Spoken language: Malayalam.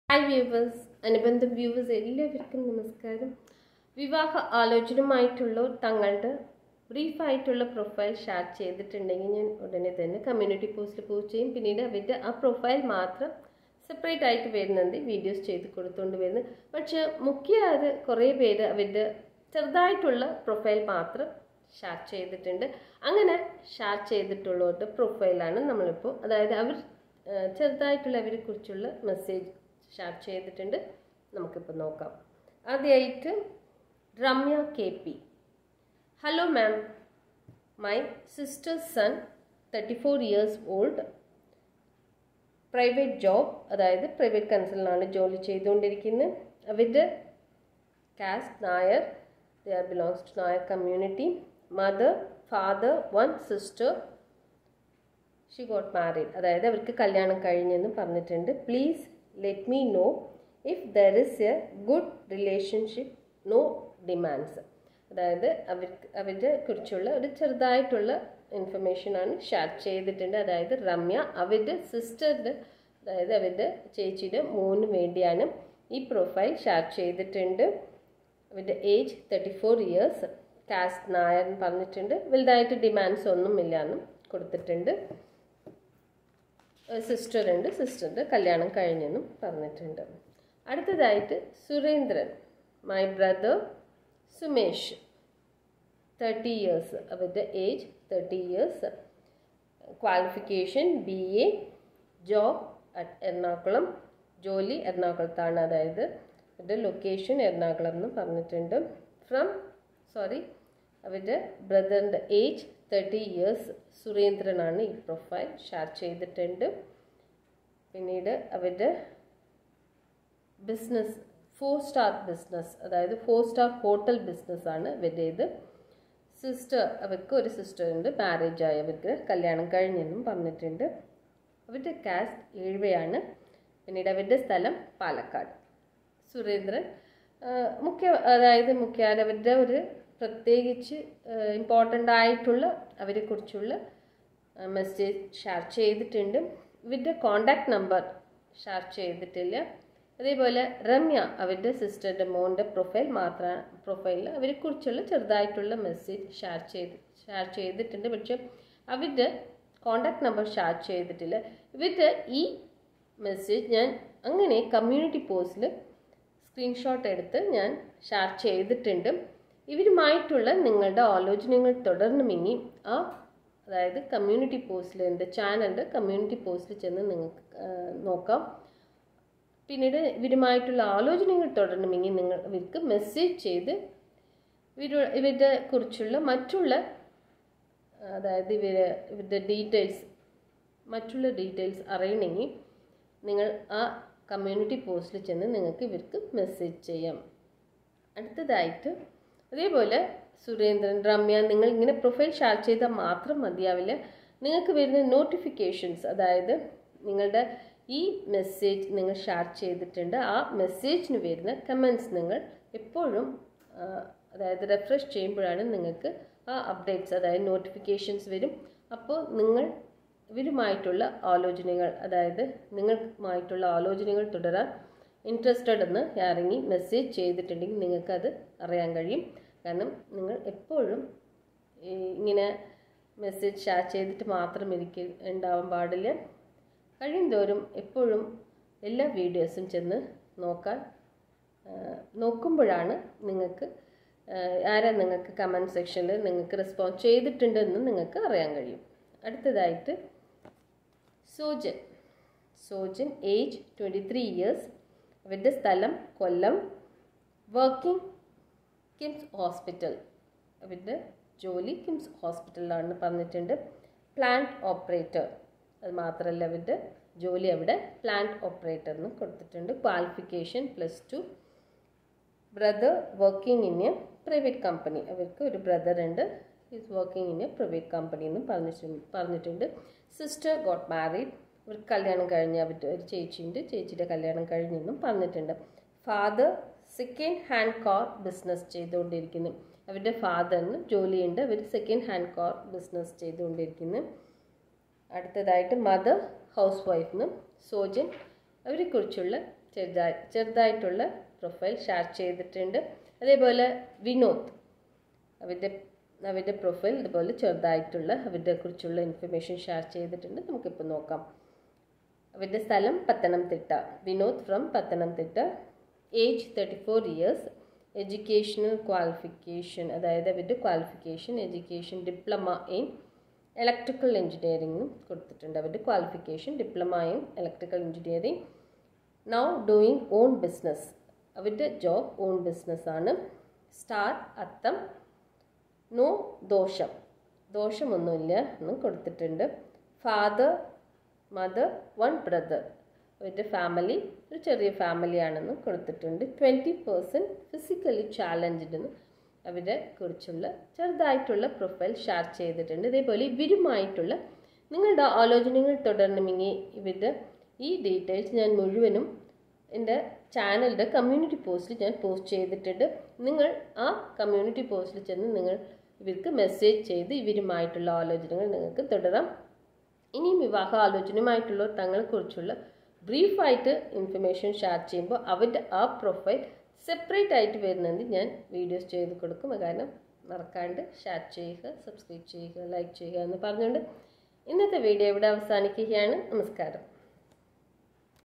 ഹായ് വ്യൂവേഴ്സ് അനുബന്ധ വ്യൂവേഴ്സ് എല്ലാവർക്കും നമസ്കാരം വിവാഹ ആലോചനയുമായിട്ടുള്ള തങ്ങളുടെ ബ്രീഫായിട്ടുള്ള പ്രൊഫൈൽ ഷെയർ ചെയ്തിട്ടുണ്ടെങ്കിൽ ഞാൻ ഉടനെ തന്നെ കമ്മ്യൂണിറ്റി പോസ്റ്റിൽ പോസ്റ്റ് ചെയ്യും പിന്നീട് അവരുടെ ആ പ്രൊഫൈൽ മാത്രം സെപ്പറേറ്റ് ആയിട്ട് വരുന്നുണ്ട് വീഡിയോസ് ചെയ്ത് കൊടുത്തുകൊണ്ട് വരുന്നത് പക്ഷേ മുഖ്യ അത് കുറേ പേര് അവരുടെ ചെറുതായിട്ടുള്ള പ്രൊഫൈൽ മാത്രം ഷെയർ ചെയ്തിട്ടുണ്ട് അങ്ങനെ ഷെയർ ചെയ്തിട്ടുള്ളവരുടെ പ്രൊഫൈലാണ് നമ്മളിപ്പോൾ അതായത് അവർ ആ, ചെറുതായിട്ടുള്ള അവരെ കുറിച്ചുള്ള മെസ്സേജ് ഷെയർ ചെയ്തിട്ടുണ്ട് നമുക്കിപ്പോൾ നോക്കാം ആദ്യമായിട്ട് Ramya K P hello ma'am my sister son thirty four years old private job അതായത് പ്രൈവറ്റ് കൺസൾട്ടാണ് ജോലി ചെയ്തുകൊണ്ടിരിക്കുന്നത് അവരുടെ caste Nair they are belongs to Nair community mother father one sister she got married അതായത് അവർക്ക് കല്യാണം കഴിഞ്ഞെന്ന് പറഞ്ഞിട്ടുണ്ട് please let me know if there is a good relationship no demands അതായത് അവർക്ക് അവരുടെ കുറിച്ചുള്ള ഒരു ചെറുതായിട്ടുള്ള ഇൻഫർമേഷനാണ് ഷെയർ ചെയ്തിട്ടുണ്ട് അതായത് രമ്യ അവരുടെ സിസ്റ്ററിൻ്റെ അതായത് അവരുടെ ചേച്ചിയുടെ മോന് വേണ്ടിയാണ് ഈ പ്രൊഫൈൽ ഷെയർ ചെയ്തിട്ടുണ്ട് അവരുടെ age thirty four years caste Nair എന്ന് പറഞ്ഞിട്ടുണ്ട് വലുതായിട്ട് ഡിമാൻഡ്സ് ഒന്നുമില്ല എന്നും കൊടുത്തിട്ടുണ്ട് സിസ്റ്റർ ഉണ്ട് സിസ്റ്ററിൻ്റെ കല്യാണം കഴിഞ്ഞെന്നും പറഞ്ഞിട്ടുണ്ട് അടുത്തതായിട്ട് Surendran my brother Sumesh thirty years അവരുടെ age thirty years qualification B A job at Ernakulam ജോലി എറണാകുളത്താണ് അതായത് അവരുടെ ലൊക്കേഷൻ എറണാകുളം എന്ന് പറഞ്ഞിട്ടുണ്ട് ഫ്രം സോറി അവരുടെ ബ്രദറിൻ്റെ ഏജ് തേർട്ടി ഇയേഴ്സ് സുരേന്ദ്രനാണ് ഈ പ്രൊഫൈൽ ഷെയർ ചെയ്തിട്ടുണ്ട് പിന്നീട് അവരുടെ ബിസിനസ് ഫോർ സ്റ്റാർ ബിസിനസ് അതായത് ഫോർ സ്റ്റാർ ഹോട്ടൽ ബിസിനസ്സാണ് ഇവരുടേത് സിസ്റ്റർ അവർക്ക് ഒരു സിസ്റ്റർ ഉണ്ട് മാരേജ് ആയി അവർക്ക് കല്യാണം കഴിഞ്ഞെന്നും പറഞ്ഞിട്ടുണ്ട് അവരുടെ കാസ്റ്റ് ഏഴുവയാണ് പിന്നീട് അവരുടെ സ്ഥലം പാലക്കാട് സുരേന്ദ്രൻ ആ, മുഖ്യ അതായത് മുഖ്യ അവരുടെ ഒരു പ്രത്യേകിച്ച് ഇമ്പോർട്ടൻ്റ് ആയിട്ടുള്ള അവരെക്കുറിച്ചുള്ള മെസ്സേജ് ഷെയർ ചെയ്തിട്ടുണ്ട് ഇവരുടെ കോണ്ടാക്ട് നമ്പർ ഷെയർ ചെയ്തിട്ടില്ല അതേപോലെ രമ്യ അവരുടെ സിസ്റ്ററിൻ്റെ മോൻ്റെ പ്രൊഫൈൽ മാത്രം പ്രൊഫൈലിൽ അവരെക്കുറിച്ചുള്ള ചെറുതായിട്ടുള്ള മെസ്സേജ് ഷെയർ ചെയ്ത് ഷെയർ ചെയ്തിട്ടുണ്ട് പക്ഷെ അവരുടെ കോണ്ടാക്ട് നമ്പർ ഷെയർ ചെയ്തിട്ടില്ല ഇവരുടെ ഈ മെസ്സേജ് ഞാൻ അങ്ങനെ കമ്മ്യൂണിറ്റി പോസ്റ്റിൽ സ്ക്രീൻഷോട്ട് എടുത്ത് ഞാൻ ഷെയർ ചെയ്തിട്ടുണ്ട് ഇവരുമായിട്ടുള്ള നിങ്ങളുടെ ആലോചനകൾ തുടർന്നും ഇനി ആ അതായത് കമ്മ്യൂണിറ്റി പോസ്റ്റിൽ എൻ്റെ ചാനലിൻ്റെ കമ്മ്യൂണിറ്റി പോസ്റ്റിൽ ചെന്ന് നിങ്ങൾക്ക് ആ, നോക്കാം പിന്നീട് ഇവരുമായിട്ടുള്ള ആലോചനകൾ തുടരണമെങ്കിൽ നിങ്ങൾ ഇവർക്ക് മെസ്സേജ് ചെയ്ത് ഇവർ ഇവരുടെ കുറിച്ചുള്ള മറ്റുള്ള അതായത് ഇവർ ഇവരുടെ ഡീറ്റെയിൽസ് മറ്റുള്ള ഡീറ്റെയിൽസ് അറിയണമെങ്കിൽ നിങ്ങൾ ആ കമ്മ്യൂണിറ്റി പോസ്റ്റിൽ ചെന്ന് നിങ്ങൾക്ക് ഇവർക്ക് മെസ്സേജ് ചെയ്യാം അടുത്തതായിട്ട് അതേപോലെ സുരേന്ദ്രൻ രമ്യ നിങ്ങൾ ഇങ്ങനെ പ്രൊഫൈൽ ഷെയർ ചെയ്താൽ മാത്രം മതിയാവില്ല നിങ്ങൾക്ക് വരുന്ന നോട്ടിഫിക്കേഷൻസ് അതായത് നിങ്ങളുടെ ഈ മെസ്സേജ് നിങ്ങൾ ഷെയർ ചെയ്തിട്ടുണ്ട് ആ മെസ്സേജിന് വരുന്ന കമൻസ് നിങ്ങൾ എപ്പോഴും ആ, അതായത് റെഫ്രഷ് ചെയ്യുമ്പോഴാണ് നിങ്ങൾക്ക് ആ അപ്ഡേറ്റ്സ് അതായത് നോട്ടിഫിക്കേഷൻസ് വരും അപ്പോൾ നിങ്ങൾ ഇവരുമായിട്ടുള്ള ആലോചനകൾ അതായത് നിങ്ങളുമായിട്ടുള്ള ആലോചനകൾ തുടരാൻ ഇൻട്രസ്റ്റഡ് എന്ന് ഇറങ്ങി മെസ്സേജ് ചെയ്തിട്ടുണ്ടെങ്കിൽ നിങ്ങൾക്കത് അറിയാൻ കഴിയും കാരണം നിങ്ങൾ എപ്പോഴും ഈ ഇങ്ങനെ മെസ്സേജ് ഷെയർ ചെയ്തിട്ട് മാത്രം ഇരിക്ക ഉണ്ടാവാൻ പാടില്ല കഴിയുന്തോറും എപ്പോഴും എല്ലാ വീഡിയോസും ചെന്ന് നോക്കാൻ ആ, നോക്കുമ്പോഴാണ് നിങ്ങൾക്ക് ആ, ആരാ നിങ്ങൾക്ക് കമൻറ്റ് സെക്ഷനിൽ നിങ്ങൾക്ക് റെസ്പോണ്ട് ചെയ്തിട്ടുണ്ടെന്ന് നിങ്ങൾക്ക് അറിയാൻ കഴിയും അടുത്തതായിട്ട് Sojan Sojan age twenty three years അവരുടെ സ്ഥലം കൊല്ലം വർക്കിംഗ് കിംസ് ഹോസ്പിറ്റൽ അവരുടെ ജോലി കിംസ് ഹോസ്പിറ്റലിലാണ് പറഞ്ഞിട്ടുണ്ട് പ്ലാന്റ് ഓപ്പറേറ്റർ അത് മാത്രമല്ല അവരുടെ ജോലി അവിടെ പ്ലാന്റ് ഓപ്പറേറ്റർ എന്ന് കൊടുത്തിട്ടുണ്ട് qualification plus two brother working in a private company അവർക്ക് ഒരു ബ്രദർ ഉണ്ട് is working in a private company എന്ന് പറഞ്ഞിട്ടുണ്ട് പറഞ്ഞിട്ടുണ്ട് സിസ്റ്റർ ഗോട്ട് മാരീഡ് അവർക്ക് കല്യാണം കഴിഞ്ഞ അവരുടെ ഒരു ചേച്ചിയുണ്ട് ചേച്ചിയുടെ കല്യാണം കഴിഞ്ഞെന്നും പറഞ്ഞിട്ടുണ്ട് father second hand car business ചെയ്തുകൊണ്ടിരിക്കുന്നു അവരുടെ ഫാദറിന് ജോലിയുണ്ട് അവർ സെക്കൻഡ് ഹാൻഡ് കാർ ബിസിനസ് ചെയ്തുകൊണ്ടിരിക്കുന്നു അടുത്തതായിട്ട് മദർ ഹൗസ് വൈഫിനും സോജൻ അവരെക്കുറിച്ചുള്ള ചെറുതായി ചെറുതായിട്ടുള്ള പ്രൊഫൈൽ ഷെയർ ചെയ്തിട്ടുണ്ട് അതേപോലെ വിനോദ് അവരുടെ അവരുടെ പ്രൊഫൈൽ ഇതുപോലെ ചെറുതായിട്ടുള്ള അവരുടെ കുറിച്ചുള്ള ഇൻഫർമേഷൻ ഷെയർ ചെയ്തിട്ടുണ്ട് നമുക്കിപ്പോൾ നോക്കാം അവരുടെ സ്ഥലം Pathanamthitta Vinod from Pathanamthitta age thirty four years educational qualification അതായത് അവരുടെ qualification education diploma in electrical എഞ്ചിനീയറിംഗും കൊടുത്തിട്ടുണ്ട് അവരുടെ qualification diploma in electrical engineering now doing own business അവരുടെ ജോബ് ഓൺ ബിസിനസ്സാണ് സ്റ്റാർ അത്തം നോ ദോഷം ദോഷമൊന്നുമില്ല എന്നും കൊടുത്തിട്ടുണ്ട് ഫാദർ മദർ വൺ ബ്രദർ അവരുടെ ഫാമിലി ഒരു ചെറിയ ഫാമിലിയാണെന്നും കൊടുത്തിട്ടുണ്ട് ട്വൻറ്റി പേഴ്സൻറ്റ് ഫിസിക്കലി ചാലഞ്ച്ഡ് എന്ന് അവരെ കുറിച്ചുള്ള ചെറുതായിട്ടുള്ള പ്രൊഫൈൽ ഷെയർ ചെയ്തിട്ടുണ്ട് ഇതേപോലെ ഇവരുമായിട്ടുള്ള നിങ്ങളുടെ ആലോചനകൾ തുടരണമെങ്കിൽ ഇവരുടെ ഈ ഡീറ്റെയിൽസ് ഞാൻ മുഴുവനും എൻ്റെ ചാനലിൻ്റെ കമ്മ്യൂണിറ്റി പോസ്റ്റിൽ ഞാൻ പോസ്റ്റ് ചെയ്തിട്ടുണ്ട് നിങ്ങൾ ആ കമ്മ്യൂണിറ്റി പോസ്റ്റിൽ ചെന്ന് നിങ്ങൾ ഇവർക്ക് മെസ്സേജ് ചെയ്ത് ഇവരുമായിട്ടുള്ള ആലോചനകൾ നിങ്ങൾക്ക് തുടരാം ഇനിയും വിവാഹ ആലോചനയുമായിട്ടുള്ള തങ്ങളെക്കുറിച്ചുള്ള ബ്രീഫായിട്ട് ഇൻഫർമേഷൻ ഷെയർ ചെയ്യുമ്പോൾ അവരുടെ ആ പ്രൊഫൈൽ സെപ്പറേറ്റ് ആയിട്ട് വരുന്നുണ്ട് ഞാൻ വീഡിയോസ് ചെയ്ത് കൊടുക്കും കാരണം മറക്കാണ്ട് ഷെയർ ചെയ്യുക സബ്സ്ക്രൈബ് ചെയ്യുക ലൈക്ക് ചെയ്യുക എന്ന് പറഞ്ഞുകൊണ്ട് ഇന്നത്തെ വീഡിയോ ഇവിടെ അവസാനിക്കുകയാണ് നമസ്കാരം